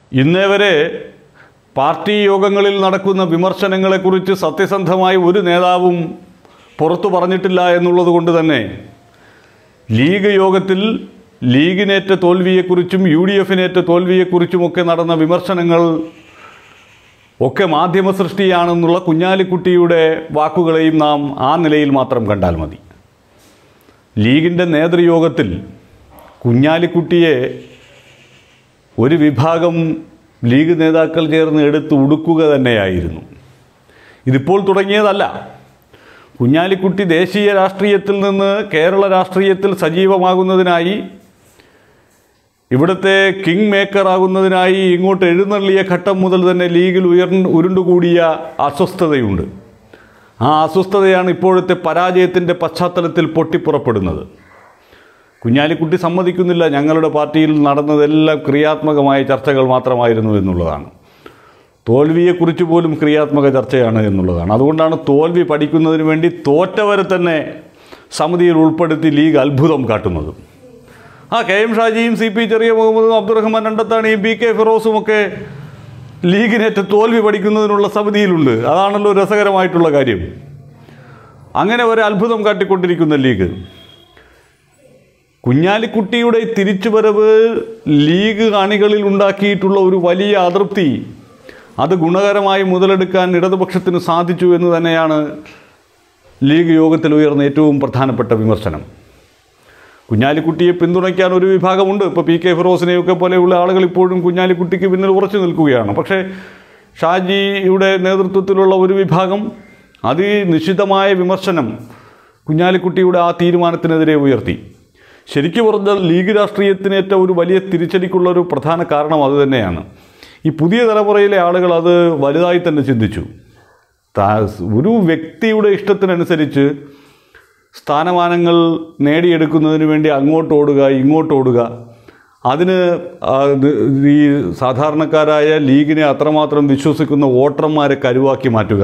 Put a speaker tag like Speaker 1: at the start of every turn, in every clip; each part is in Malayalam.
Speaker 1: ഇന്നേ വരെ പാർട്ടി യോഗങ്ങളിൽ നടക്കുന്ന വിമർശനങ്ങളെക്കുറിച്ച് സത്യസന്ധമായി ഒരു നേതാവും പുറത്തു പറഞ്ഞിട്ടില്ല എന്നുള്ളത് കൊണ്ട് തന്നെ ലീഗ് യോഗത്തിൽ ലീഗിനേറ്റ തോൽവിയെക്കുറിച്ചും യു ഡി എഫിനേറ്റ തോൽവിയെക്കുറിച്ചുമൊക്കെ നടന്ന വിമർശനങ്ങൾ ഒക്കെ മാധ്യമ സൃഷ്ടിയാണെന്നുള്ള കുഞ്ഞാലിക്കുട്ടിയുടെ വാക്കുകളെയും നാം ആ നിലയിൽ മാത്രം കണ്ടാൽ മതി ലീഗിൻ്റെ നേതൃയോഗത്തിൽ കുഞ്ഞാലിക്കുട്ടിയെ ഒരു വിഭാഗം ലീഗ് നേതാക്കൾ ചേർന്ന് എടുത്ത് ഉടുക്കുക തന്നെയായിരുന്നു ഇതിപ്പോൾ തുടങ്ങിയതല്ല കുഞ്ഞാലിക്കുട്ടി ദേശീയ രാഷ്ട്രീയത്തിൽ നിന്ന് കേരള രാഷ്ട്രീയത്തിൽ സജീവമാകുന്നതിനായി ഇവിടുത്തെ കിങ് മേക്കർ ആകുന്നതിനായി ഇങ്ങോട്ട് എഴുന്നള്ളിയ ഘട്ടം മുതൽ തന്നെ ലീഗിൽ ഉയർന്ന് ഉരുണ്ടുകൂടിയ അസ്വസ്ഥതയുണ്ട് ആ അസ്വസ്ഥതയാണ് ഇപ്പോഴത്തെ പരാജയത്തിൻ്റെ പശ്ചാത്തലത്തിൽ പൊട്ടിപ്പുറപ്പെടുന്നത് കുഞ്ഞാലിക്കുട്ടി സമ്മതിക്കുന്നില്ല ഞങ്ങളുടെ പാർട്ടിയിൽ നടന്നതെല്ലാം ക്രിയാത്മകമായ ചർച്ചകൾ മാത്രമായിരുന്നു എന്നുള്ളതാണ് തോൽവിയെക്കുറിച്ച് പോലും ക്രിയാത്മക ചർച്ചയാണ് എന്നുള്ളതാണ് അതുകൊണ്ടാണ് തോൽവി പഠിക്കുന്നതിന് വേണ്ടി തോറ്റവരെ തന്നെ സമിതിയിൽ ഉൾപ്പെടുത്തി ലീഗ് അത്ഭുതം കാട്ടുന്നത് ആ കെ എം ഷാജിയും സി പി ചെറിയ മുഹമ്മദും അബ്ദുറഹ്മാൻ രണ്ടത്താണിയും ബി കെ ഫിറോസും ഒക്കെ ലീഗിനേറ്റ തോൽവി പഠിക്കുന്നതിനുള്ള സമിതിയിലുണ്ട് അതാണല്ലോ രസകരമായിട്ടുള്ള കാര്യം അങ്ങനെ ഒരു അത്ഭുതം കാട്ടിക്കൊണ്ടിരിക്കുന്ന ലീഗ് കുഞ്ഞാലിക്കുട്ടിയുടെ തിരിച്ചുവരവ് ലീഗ് അണികളിൽ ഉണ്ടാക്കിയിട്ടുള്ള ഒരു വലിയ അതൃപ്തി അത് ഗുണകരമായി മുതലെടുക്കാൻ ഇടതുപക്ഷത്തിന് സാധിച്ചു എന്ന് തന്നെയാണ് ലീഗ് യോഗത്തിൽ ഉയർന്ന ഏറ്റവും പ്രധാനപ്പെട്ട വിമർശനം കുഞ്ഞാലിക്കുട്ടിയെ പിന്തുണയ്ക്കാൻ ഒരു വിഭാഗമുണ്ട് ഇപ്പോൾ പി കെ ഫിറോസിനെയൊക്കെ പോലെയുള്ള ആളുകൾ ഇപ്പോഴും കുഞ്ഞാലിക്കുട്ടിക്ക് പിന്നിൽ ഉറച്ചു നിൽക്കുകയാണ് പക്ഷേ ഷാജിയുടെ നേതൃത്വത്തിലുള്ള ഒരു വിഭാഗം അതിനിശ്ചിതമായ വിമർശനം കുഞ്ഞാലിക്കുട്ടിയുടെ ആ തീരുമാനത്തിനെതിരെ ഉയർത്തി ശരിക്കു പറഞ്ഞാൽ ലീഗ് രാഷ്ട്രീയത്തിനേറ്റ ഒരു വലിയ തിരിച്ചടിക്കുള്ള ഒരു പ്രധാന കാരണം അതുതന്നെയാണ് ഈ പുതിയ തലമുറയിലെ ആളുകൾ അത് വലുതായി തന്നെ ചിന്തിച്ചു താ- ഒരു വ്യക്തിയുടെ ഇഷ്ടത്തിനനുസരിച്ച് സ്ഥാനമാനങ്ങൾ നേടിയെടുക്കുന്നതിന് വേണ്ടി അങ്ങോട്ട് ഓടുക ഇങ്ങോട്ട് ഓടുക അതിന് ആ, ഇത് ഈ സാധാരണക്കാരായ ലീഗിനെ അത്രമാത്രം വിശ്വസിക്കുന്ന വോട്ടർമാരെ കരുവാക്കി മാറ്റുക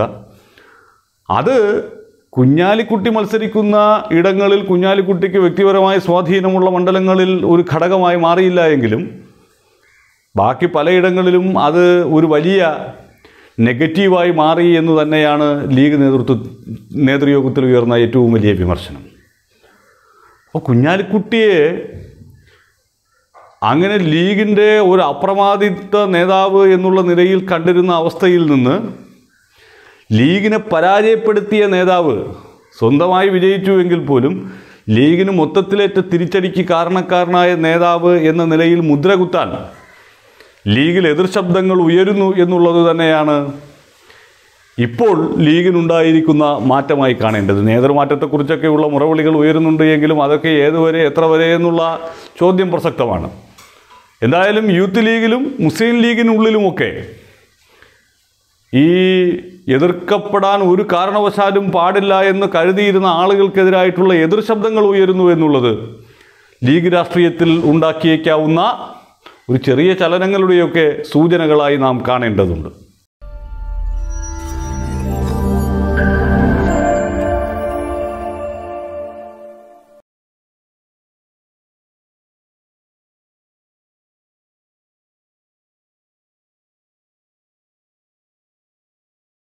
Speaker 1: അത് കുഞ്ഞാലിക്കുട്ടി മത്സരിക്കുന്ന ഇടങ്ങളിൽ കുഞ്ഞാലിക്കുട്ടിക്ക് വ്യക്തിപരമായ സ്വാധീനമുള്ള മണ്ഡലങ്ങളിൽ ഒരു ഘടകമായി മാറിയില്ല എങ്കിലും ബാക്കി പലയിടങ്ങളിലും അത് ഒരു വലിയ നെഗറ്റീവായി മാറി എന്ന് തന്നെയാണ് ലീഗ് നേതൃത്വ നേതൃയോഗത്തിൽ ഉയർന്ന ഏറ്റവും വലിയ വിമർശനം അപ്പോൾ കുഞ്ഞാലിക്കുട്ടിയെ അങ്ങനെ ലീഗിൻ്റെ ഒരു അപ്രമാദിത്വ നേതാവ് എന്നുള്ള നിലയിൽ കണ്ടിരുന്ന അവസ്ഥയിൽ നിന്ന് ലീഗിനെ പരാജയപ്പെടുത്തിയ നേതാവ് സ്വന്തമായി വിജയിച്ചുവെങ്കിൽ പോലും ലീഗിന് മൊത്തത്തിലേറ്റ തിരിച്ചടിക്ക് കാരണക്കാരനായ നേതാവ് എന്ന നിലയിൽ മുദ്ര കുത്താൻ ലീഗിൽ എതിർ ശബ്ദങ്ങൾ ഉയരുന്നു എന്നുള്ളത് തന്നെയാണ് ഇപ്പോൾ ലീഗിനുണ്ടായിരിക്കുന്ന മാറ്റമായി കാണേണ്ടത് നേതൃമാറ്റത്തെക്കുറിച്ചൊക്കെയുള്ള മുറവിളികൾ ഉയരുന്നുണ്ട് എങ്കിലും അതൊക്കെ ഏതുവരെ എത്ര വരെ എന്നുള്ള ചോദ്യം പ്രസക്തമാണ് എന്തായാലും യൂത്ത് ലീഗിലും മുസ്ലിം ലീഗിനുള്ളിലുമൊക്കെ ഈ എതിർക്കപ്പെടാൻ ഒരു കാരണവശാലും പാടില്ല എന്ന് കരുതിയിരുന്ന ആളുകൾക്കെതിരായിട്ടുള്ള എതിർ ശബ്ദങ്ങൾ ഉയരുന്നു എന്നുള്ളത് ലീഗ് രാഷ്ട്രീയത്തിൽ ഉണ്ടാക്കിയേക്കാവുന്ന ഒരു ചെറിയ ചലനങ്ങളുടെയൊക്കെ സൂചനകളായി നാം കാണേണ്ടതുണ്ട്